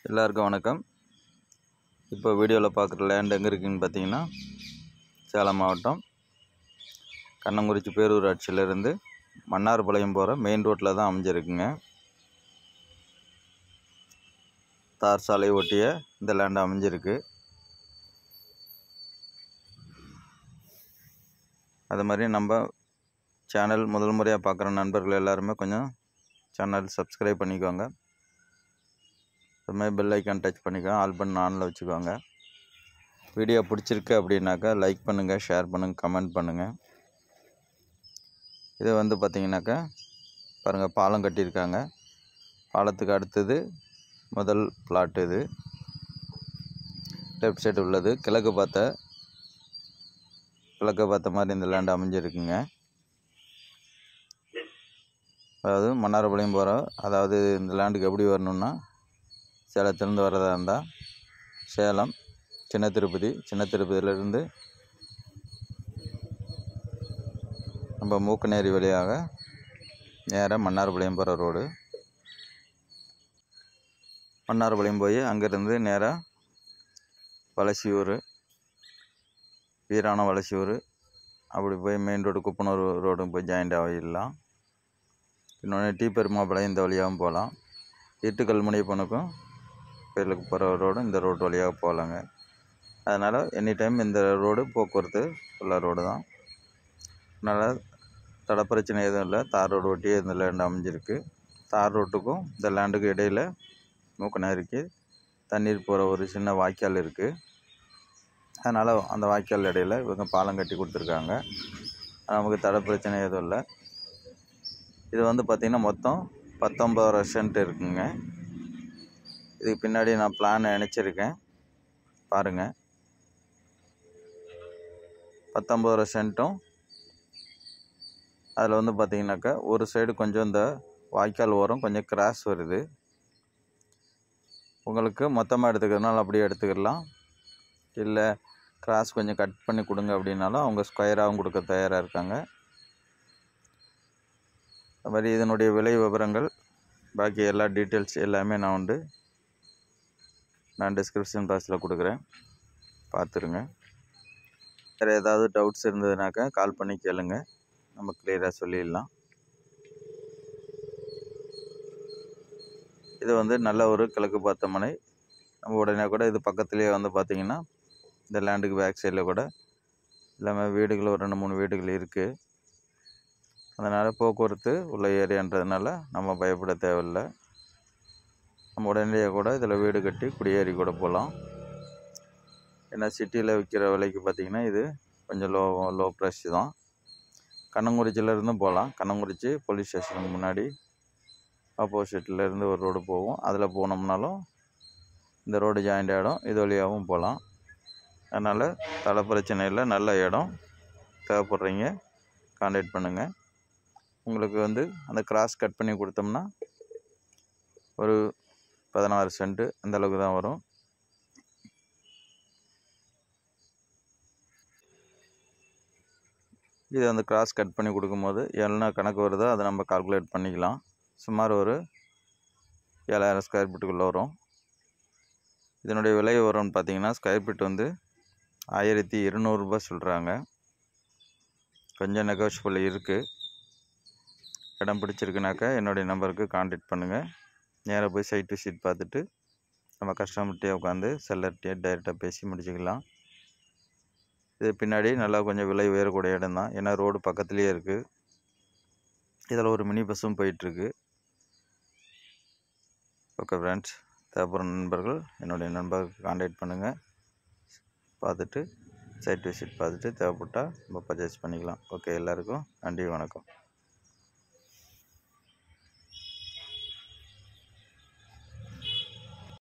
எல்லாருக்கும் வணக்கம் இப்போ வீடியோவில் பார்க்குற லேண்ட் எங்கே இருக்குதுன்னு பார்த்தீங்கன்னா சேலம் மாவட்டம் கண்ணங்குறிச்சி பேரூராட்சியிலேருந்து மன்னார்பாளையம் போகிற மெயின் ரோட்டில் தான் அமைஞ்சிருக்குங்க தார் சாலை ஒட்டிய இந்த லேண்ட் அமைஞ்சிருக்கு அது மாதிரி நம்ம சேனல் முதல் முறையாக பார்க்குற நண்பர்கள் எல்லாருமே கொஞ்சம் சேனல் சப்ஸ்கிரைப் பண்ணிக்கோங்க அது மாதிரி பெல் ஐக்கான் டச் பண்ணிக்கோங்க ஆல் பண்ண ஆனில் வச்சுக்கோங்க வீடியோ பிடிச்சிருக்கு அப்படின்னாக்கா லைக் பண்ணுங்கள் ஷேர் பண்ணுங்கள் கமெண்ட் பண்ணுங்கள் இது வந்து பார்த்திங்கனாக்கா பாருங்கள் பாலம் கட்டியிருக்காங்க பாலத்துக்கு அடுத்தது முதல் பிளாட் இது லெஃப்ட் சைடு உள்ளது கிழக்கு பார்த்த கிழக்கு பார்த்த மாதிரி இந்த லேண்ட் அமைஞ்சிருக்குங்க அதாவது மன்னார்பாளையம் போகிற அதாவது இந்த லேண்டுக்கு எப்படி வரணுன்னா சேலத்துலேருந்து வர்றதா இருந்தால் சேலம் சின்ன திருப்பதி சின்ன திருப்பதியிலேருந்து நம்ம மூக்கநேரி வழியாக நேராக மன்னார்பாளையம் போகிற ரோடு மன்னார்பாளையம் போய் அங்கேருந்து நேராக வலசியூர் வீராணம் வலசியூர் அப்படி போய் மெயின் ரோடு குப்பனூர் ரோடும் போய் ஜாயிண்ட் ஆகிடலாம் இன்னொன்று டி பெருமாபாளையம் இந்த வழியாகவும் போகலாம் ஈட்டுக்கல் முனியப்பனுக்கும் கோயிலுக்கு போகிற ரோடும் இந்த ரோடு வழியாக போகலாங்க அதனால் எனி டைம் இந்த ரோடு போக்குவரத்து உள்ள ரோடு தான் அதனால் தட பிரச்சனை எதுவும் இல்லை தார் ரோடு ஒட்டியே இந்த லேண்ட் அமைஞ்சிருக்கு தார் ரோட்டுக்கும் இந்த லேண்டுக்கும் இடையில் மூக்கநேரிக்கு தண்ணீர் போகிற ஒரு சின்ன வாய்க்கால் இருக்குது அதனால் அந்த வாய்க்கால் இடையில் இவங்க பாலம் கட்டி கொடுத்துருக்காங்க நமக்கு தட பிரச்சனை எதுவும் இல்லை இது வந்து பார்த்திங்கன்னா மொத்தம் பத்தொம்பது சென்ட் இருக்குங்க இதுக்கு பின்னாடி நான் பிளான் இணைச்சிருக்கேன் பாருங்கள் பத்தொம்பது சென்ட்டும் அதில் வந்து பார்த்திங்கனாக்கா ஒரு சைடு கொஞ்சம் இந்த வாய்க்கால் ஓரம் கொஞ்சம் கிராஸ் வருது உங்களுக்கு மொத்தமாக எடுத்துக்கிறதுனால அப்படியே எடுத்துக்கிடலாம் இல்லை கிராஸ் கொஞ்சம் கட் பண்ணி கொடுங்க அப்படின்னாலும் அவங்க ஸ்கொயராகவும் கொடுக்க தயாராக இருக்காங்க அது மாதிரி இதனுடைய விலை விவரங்கள் பாக்கி எல்லா டீட்டெயில்ஸ் எல்லாமே நான் உண்டு நான் டிஸ்கிரிப்ஷன் பாக்ஸில் கொடுக்குறேன் பார்த்துருங்க வேறு ஏதாவது டவுட்ஸ் இருந்ததுனாக்கா கால் பண்ணி கேளுங்க நம்ம கிளியராக சொல்லிடலாம் இது வந்து நல்ல ஒரு கிழக்கு பார்த்த மனை நம்ம உடனே கூட இது பக்கத்துலேயே வந்து பார்த்திங்கன்னா இந்த லேண்டுக்கு பேக் சைடில் கூட எல்லாமே வீடுகள் ஒரு ரெண்டு மூணு வீடுகள் இருக்குது அதனால் போக்குவரத்து உள்ள ஏரியான்றதுனால நம்ம பயப்பட தேவையில்லை நம்ம உடனடியாக கூட இதில் வீடு கட்டி குடியேறி கூட போகலாம் ஏன்னா சிட்டியில் விற்கிற விலைக்கு பார்த்திங்கன்னா இது கொஞ்சம் லோ லோ ப்ரைஸ் தான் கண்ணங்குறிச்சியிலேருந்தும் போகலாம் கண்ணங்குறிச்சி போலீஸ் ஸ்டேஷனுக்கு முன்னாடி ஆப்போசிட்லேருந்து ஒரு ரோடு போகும் அதில் போனோம்னாலும் இந்த ரோடு ஜாயிண்ட் ஆகிடும் இது வழியாகவும் போகலாம் அதனால் தலை பிரச்சனை இல்லை நல்ல இடம் தேவைப்படுறீங்க காண்டாக்ட் பண்ணுங்கள் உங்களுக்கு வந்து அந்த கிராஸ் கட் பண்ணி கொடுத்தோம்னா ஒரு பதினாறு சென்ட்டு அந்த அளவுக்கு தான் வரும் இது அந்த கிராஸ் கட் பண்ணி கொடுக்கும்போது என்ன கணக்கு வருதோ அதை நம்ம கால்குலேட் பண்ணிக்கலாம் சுமார் ஒரு ஏழாயிரம் ஸ்கொயர் ஃபீட்டுக்குள்ளே வரும் இதனுடைய விலை வரும்னு பார்த்தீங்கன்னா ஸ்கொயர் ஃபீட் வந்து ஆயிரத்தி இருநூறுபா சொல்கிறாங்க கொஞ்சம் நெகோஷியபிள் இருக்குது இடம் பிடிச்சிருக்குனாக்கா என்னுடைய நம்பருக்கு காண்டாக்ட் பண்ணுங்கள் நேராக போய் சைட் டு சீட் பார்த்துட்டு நம்ம கஸ்டமர்கிட்டே உட்காந்து செல்லர்கிட்டே டைரெக்டாக பேசி முடிச்சுக்கலாம் இது பின்னாடி நல்லா கொஞ்சம் விலை உயரக்கூடிய இடம் தான் ஏன்னா ரோடு பக்கத்துலேயே இருக்குது இதில் ஒரு மினி பஸ்ஸும் போயிட்டுருக்கு ஓகே ஃப்ரெண்ட்ஸ் தேவைப்படுற நண்பர்கள் என்னுடைய நண்பருக்கு காண்டாக்ட் பண்ணுங்கள் பார்த்துட்டு சைட் விசிட் பார்த்துட்டு தேவைப்பட்டால் நம்ம பர்ச்சேஸ் பண்ணிக்கலாம் ஓகே எல்லாருக்கும் நன்றி வணக்கம்